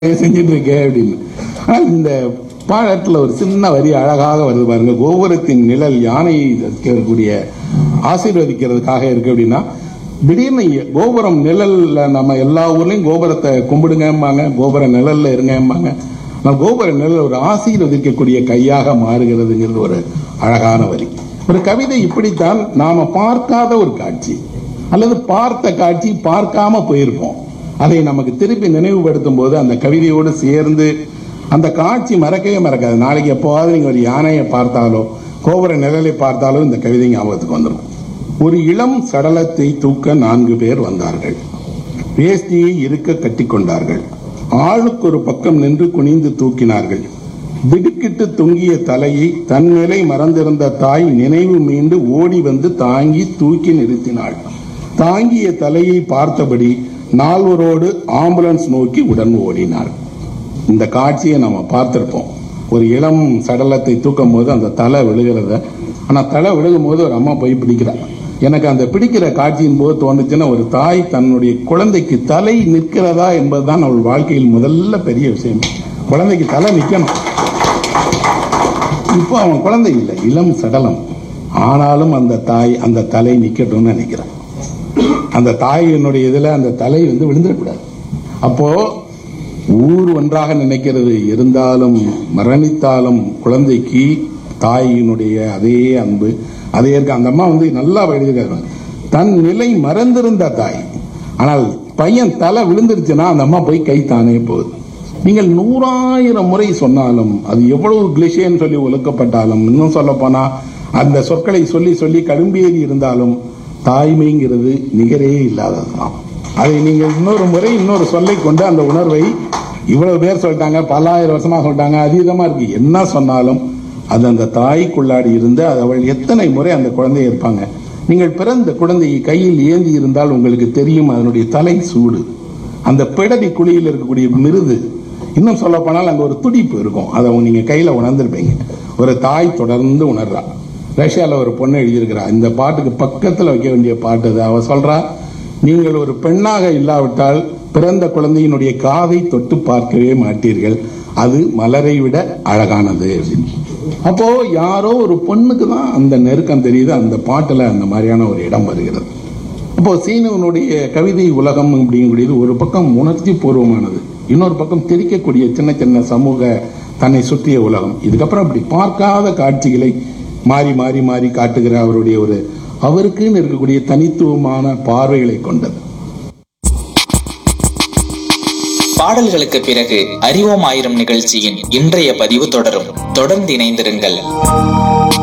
செஞ்சுட்டு இருக்க அப்படின்னு ஆனால் இந்த பாடத்துல ஒரு சின்ன வரி அழகாக வருது பாருங்க கோபுரத்தின் நிழல் யானையை இருக்கக்கூடிய ஆசீர்வதிக்கிறதுக்காக இருக்கு அப்படின்னா திடீர்னு கோபுரம் நிழல்ல நம்ம எல்லா ஊர்லயும் கோபுரத்தை கும்பிடுங்கம்பாங்க கோபுர நிழல்ல இருங்கம்பாங்க ஆனால் கோபுர நிழல் ஒரு ஆசீர்வதிக்கக்கூடிய கையாக மாறுகிறதுங்கிறது ஒரு அழகான வரி ஒரு கவிதை இப்படித்தான் நாம பார்க்காத ஒரு காட்சி அல்லது பார்த்த காட்சி பார்க்காம போயிருப்போம் அதை நமக்கு திருப்பி நினைவுபடுத்தும் போது அந்த கவிதையோடு சேர்ந்து அந்த காட்சி மறக்கவே மறக்காது நாளைக்கு எப்போவாவது நீங்க ஒரு யானையை பார்த்தாலோ கோபுர நிழலை பார்த்தாலோ இந்த கவிதை ஞாபகத்துக்கு வந்துடும் ஒரு இளம் சடலத்தை தூக்க நான்கு பேர் வந்தார்கள் வேஷ்டியை இருக்க கட்டிக்கொண்டார்கள் ஆளுக்கு ஒரு பக்கம் நின்று குனிந்து தூக்கினார்கள் திடுக்கிட்டு தொங்கிய தலையை தன் நிலை மறந்திருந்த தாய் நினைவு மீண்டு ஓடி வந்து தாங்கி தூக்கி நிறுத்தினாள் தாங்கிய தலையை பார்த்தபடி நால்வரோடு ஆம்புலன்ஸ் நோக்கி உடன் ஓடினார் இந்த காட்சியை நம்ம பார்த்திருப்போம் ஒரு இளம் சடலத்தை தூக்கும் போது அந்த தலை விழுகிறத ஆனா தலை விழுகும் போது ஒரு அம்மா போய் பிடிக்கிறார் எனக்கு அந்த பிடிக்கிற காட்சியின் போது தோணுச்சுன்னா ஒரு தாய் தன்னுடைய குழந்தைக்கு தலை நிற்கிறதா என்பதுதான் அவள் வாழ்க்கையில் முதல்ல பெரிய விஷயம் குழந்தைக்கு தலை நிற்கணும் இப்போ அவன் குழந்தை இல்லை இளம் சடலம் ஆனாலும் அந்த தாய் அந்த தலை நிக்கட்டும்னு நினைக்கிறான் அந்த தாயினுடைய இதுல அந்த தலை வந்து விழுந்துடக்கூடாது அப்போ ஊர் ஒன்றாக நினைக்கிறது இருந்தாலும் மரணித்தாலும் குழந்தைக்கு தாயினுடைய அதே அன்பு அதே இருக்கு அந்த அம்மா வந்து நல்லா எழுதியிருக்காங்க தன் நிலை மறந்திருந்த தாய் ஆனால் பையன் தலை விழுந்துருச்சுன்னா அந்த அம்மா போய் கை தானே போகுது நீங்கள் நூறாயிரம் முறை சொன்னாலும் அது எவ்வளவு கிளிஷேன்னு சொல்லி ஒழுக்கப்பட்டாலும் இன்னும் சொல்ல போனா அந்த சொற்களை சொல்லி சொல்லி கடும்பேறி இருந்தாலும் தாய்மைங்கிறது நிகரே இல்லாததுதான் அதை நீங்கள் இன்னொரு முறை இன்னொரு சொல்லை கொண்டு அந்த உணர்வை இவ்வளவு பேர் சொல்லிட்டாங்க பல்லாயிரம் வருஷமா சொல்லிட்டாங்க அதீதமா இருக்கு என்ன சொன்னாலும் அது அந்த தாய்க்குள்ளாடி இருந்து அது அவள் எத்தனை முறை அந்த குழந்தை இருப்பாங்க நீங்கள் பிறந்த குழந்தையை கையில் ஏந்தி இருந்தால் உங்களுக்கு தெரியும் அதனுடைய தலை சூடு அந்த பிடரி குழியில் இருக்கக்கூடிய மிருது இன்னும் சொல்ல போனால் அங்க ஒரு துடிப்பு இருக்கும் அதை நீங்க கையில உணர்ந்திருப்பீங்க ஒரு தாய் தொடர்ந்து உணர்றா ரஷ்யால ஒரு பொண்ணு எழுதியிருக்கிறா இந்த பாட்டுக்கு பக்கத்துல வைக்க வேண்டிய பாட்டு அது அவ சொல்றா நீங்கள் ஒரு பெண்ணாக இல்லாவிட்டால் பிறந்த குழந்தையினுடைய காதை தொட்டு பார்க்கவே மாட்டீர்கள் அது மலரை விட அழகானது அப்படின்னு அப்போ யாரோ ஒரு பொண்ணுக்கு தான் அந்த நெருக்கம் தெரியுது அந்த பாட்டுல அந்த மாதிரியான ஒரு இடம் வருகிறது அப்போ சீனுவனுடைய கவிதை உலகம் அப்படிங்கக்கூடியது ஒரு பக்கம் உணர்ச்சி பூர்வமானது இன்னொரு பக்கம் திரிக்கக்கூடிய சின்ன சின்ன சமூக தன்னை சுற்றிய உலகம் இதுக்கப்புறம் அப்படி பார்க்காத காட்சிகளை மாறி மாறி மாறி காட்டுகிற அவருடைய ஒரு அவருக்குன்னு இருக்கக்கூடிய தனித்துவமான பார்வைகளை கொண்டது பாடல்களுக்கு பிறகு அறிவோம் ஆயிரம் நிகழ்ச்சியின் இன்றைய பதிவு தொடரும் தொடர்ந்து இணைந்திருங்கள்